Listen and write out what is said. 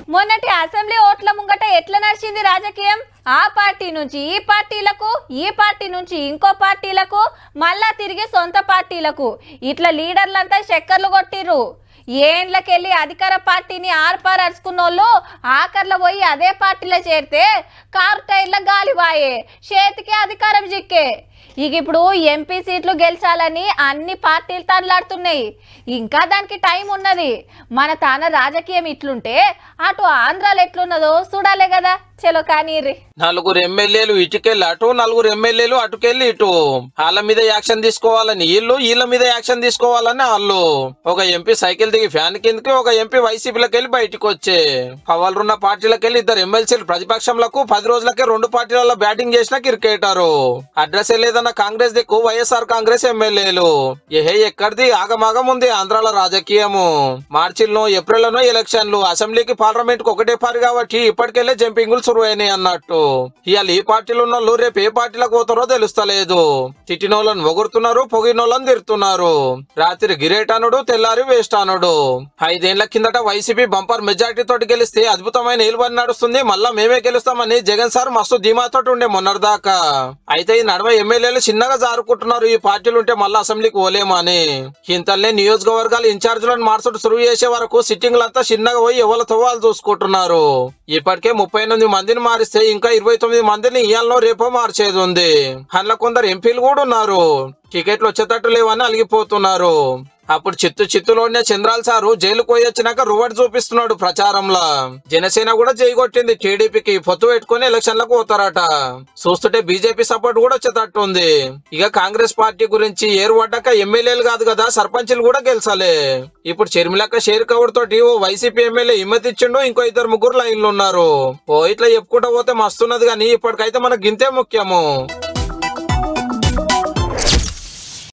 మొన్నటి అసెంబ్లీ ఓట్ల ముంగట ఎట్లా నడిచింది రాజకీయం ఆ పార్టీ నుంచి ఈ పార్టీలకు ఈ పార్టీ నుంచి ఇంకో పార్టీలకు మళ్ళా తిరిగి సొంత పార్టీలకు ఇట్లా లీడర్లంతా చక్కర్లు కొట్టిర్రు ఏండ్లకెళ్ళి అధికార పార్టీని ఆర్పార్ అరుచుకున్న వాళ్ళు ఆఖర్లో పోయి అదే పార్టీలో చేరితే కారు టైర్ల గాలివాయే చేతికి అధికారం చిక్కే ఇక ఇప్పుడు ఎంపీ సీట్లు గెలిచాలని అన్ని పార్టీలు తనలాడుతున్నాయి ఇంకా దానికి టైం ఉన్నది మన తాన రాజకీయం ఇట్లుంటే అటు ఆంధ్రాలో ఎట్లున్నదో చూడాలే కదా చలో కానీ నలుగురు ఎమ్మెల్యేలు ఇటుకెళ్ళి అటు నలుగురు ఎమ్మెల్యేలు అటుకెళ్ళి ఇటు వాళ్ళ మీద యాక్షన్ తీసుకోవాలని వీళ్ళు వీళ్ళ మీద యాక్షన్ తీసుకోవాలని వాళ్ళు ఒక ఎంపీ సైకిల్ దిగి ఫ్యాన్ కిందకి ఒక ఎంపీ వైసీపీలోకి వెళ్ళి బయటకు వచ్చే పవలున్న పార్టీలకు వెళ్ళి ఇద్దరు ఎమ్మెల్సీలు ప్రతిపక్షంలకు పది రోజులకే రెండు పార్టీలలో బ్యాటింగ్ చేసిన క్రికెటారు అడ్రస్ లేదన్న కాంగ్రెస్ దిక్కు వైఎస్ఆర్ కాంగ్రెస్ ఎమ్మెల్యేలు ఏహే ఎక్కడిది ఆగమాగం ఉంది ఆంధ్రాల రాజకీయము మార్చిలో ఏప్రిల్లోనో ఎలక్షన్లు అసెంబ్లీకి పార్లమెంట్ కు ఒకటే పారి కాబట్టి ఇప్పటికెళ్ళే జంపింగులు సురువైనాయి అన్నట్టు ఇవాళ ఈ పార్టీలు ఉన్న వాళ్ళు రేపు ఏ పార్టీలకు పోతారో తెలుస్తలేదు తిట్టినోళ్ళని పొగుడుతున్నారు పొగినోళ్ళని తిరుతున్నారు రాత్రి గిరేటానుడు తెల్లారి వేస్టానుడు ఐదేళ్ల కిందట వైసీపీ బంపర్ మెజార్టీ తోటి గెలిస్తే అద్భుతమైన నిలబడి నడుస్తుంది మళ్ళా మేమే గెలుస్తామని జగన్ సార్ మస్తు ధీమాతో ఉండే మొన్నటిదాకా అయితే ఈ నడవ ఎమ్మెల్యేలు చిన్నగా జారుకుంటున్నారు ఈ పార్టీలు ఉంటే మళ్ళీ అసెంబ్లీకి పోలేమని ఇంతలే నియోజకవర్గాల ఇన్ఛార్జీలను మార్చడం సురువు చేసే వరకు సిట్టింగ్లంతా చిన్నగా పోయి ఎవరితో వాళ్ళు చూసుకుంటున్నారు ఇప్పటికే ముప్పై ఎనిమిది మందిని మారిస్తే ఇంకా ఇరవై తొమ్మిది మందిని ఇయాలలో రేపో మార్చేది ఉంది అందులో కొందరు ఎంపీలు కూడా ఉన్నారు టికెట్లు వచ్చేటట్టు లేవని అలిగిపోతున్నారు అప్పుడు చిత్తు చిత్తులోనే చంద్రాల్ సారు జైలుకు పోయి వచ్చినాక రువట్ చూపిస్తున్నాడు ప్రచారంలో జనసేన కూడా జై కొట్టింది టీడీపీకి పొత్తు పెట్టుకుని ఎలక్షన్లకు పోతారట చూస్తుంటే బీజేపీ సపోర్ట్ కూడా వచ్చేటట్టు ఉంది ఇక కాంగ్రెస్ పార్టీ గురించి ఏరు పడ్డాక ఎమ్మెల్యేలు కాదు కదా సర్పంచులు కూడా గెలిచాలే ఇప్పుడు చెర్మిలక్క షేర్ కవర్ తోటి ఓ వైసీపీ ఎమ్మెల్యే హిమ్మతి ఇచ్చిండు ఇంకో ఇద్దరు ముగ్గురు లైన్లు ఉన్నారు ఓ ఇట్లా చెప్పుకుంటా పోతే మస్తున్నది కానీ ఇప్పటికైతే మనకు గింతే ముఖ్యము